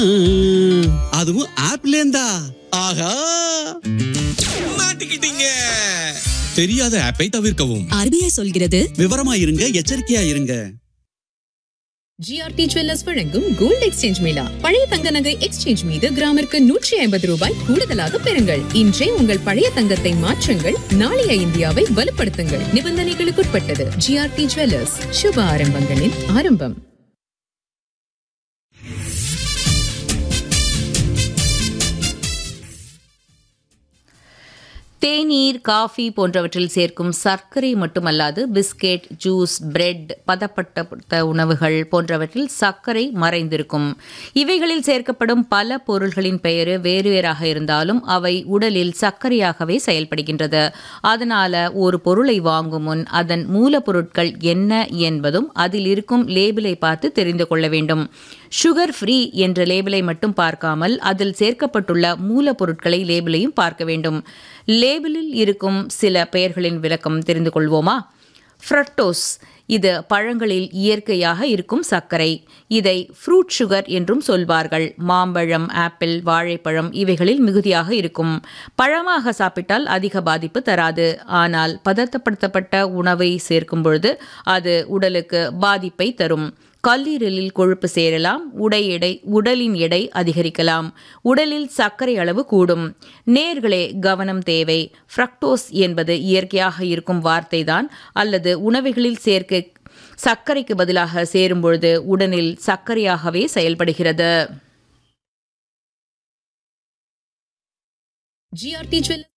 அதுவும் ஆப்லேந்தா ஆஹா மாட்டிக்கிட்டீங்க தெரியாத ஆப்பை தவிர்க்கவும் ஆர்பிஐ சொல்கிறது விவரமா இருங்க எச்சரிக்கையா இருங்க ஜிஆர்டி ஜுவல்லர்ஸ் வழங்கும் கோல்ட் எக்ஸ்சேஞ்ச் மேளா பழைய தங்க நகை எக்ஸ்சேஞ்ச் மீது கிராமிற்கு நூற்றி ஐம்பது ரூபாய் கூடுதலாக பெறுங்கள் இன்றே உங்கள் பழைய தங்கத்தை மாற்றுங்கள் நாளைய இந்தியாவை வலுப்படுத்துங்கள் நிபந்தனைகளுக்குட்பட்டது ஜிஆர்டி ஜுவல்லர்ஸ் சுப ஆரம்பங்களின் ஆரம்பம் தேநீர் காஃபி போன்றவற்றில் சேர்க்கும் சர்க்கரை மட்டுமல்லாது பிஸ்கெட் ஜூஸ் பிரெட் பதப்பட்ட உணவுகள் போன்றவற்றில் சர்க்கரை மறைந்திருக்கும் இவைகளில் சேர்க்கப்படும் பல பொருள்களின் பெயர் வேறு வேறாக இருந்தாலும் அவை உடலில் சர்க்கரையாகவே செயல்படுகின்றது அதனால ஒரு பொருளை வாங்கும் முன் அதன் மூலப்பொருட்கள் என்ன என்பதும் அதில் இருக்கும் லேபிளை பார்த்து தெரிந்து கொள்ள வேண்டும் சுகர் ஃப்ரீ என்ற லேபிளை மட்டும் பார்க்காமல் அதில் சேர்க்கப்பட்டுள்ள மூலப்பொருட்களை லேபிளையும் பார்க்க வேண்டும் லேபிளில் இருக்கும் சில பெயர்களின் விளக்கம் தெரிந்து கொள்வோமா ஃப்ரட்டோஸ் இது பழங்களில் இயற்கையாக இருக்கும் சர்க்கரை இதை ஃப்ரூட் சுகர் என்றும் சொல்வார்கள் மாம்பழம் ஆப்பிள் வாழைப்பழம் இவைகளில் மிகுதியாக இருக்கும் பழமாக சாப்பிட்டால் அதிக பாதிப்பு தராது ஆனால் பதப்படுத்தப்பட்ட உணவை சேர்க்கும் பொழுது அது உடலுக்கு பாதிப்பை தரும் கல்லீரலில் கொழுப்பு சேரலாம் உடை எடை உடலின் எடை அதிகரிக்கலாம் உடலில் சர்க்கரை அளவு கூடும் நேர்களே கவனம் தேவை ஃப்ரக்டோஸ் என்பது இயற்கையாக இருக்கும் வார்த்தைதான் அல்லது உணவுகளில் சேர்க்க சர்க்கரைக்கு பதிலாக சேரும் பொழுது உடலில் சர்க்கரையாகவே செயல்படுகிறது ஜிஆர்டி ஜுவல்லர்ஸ்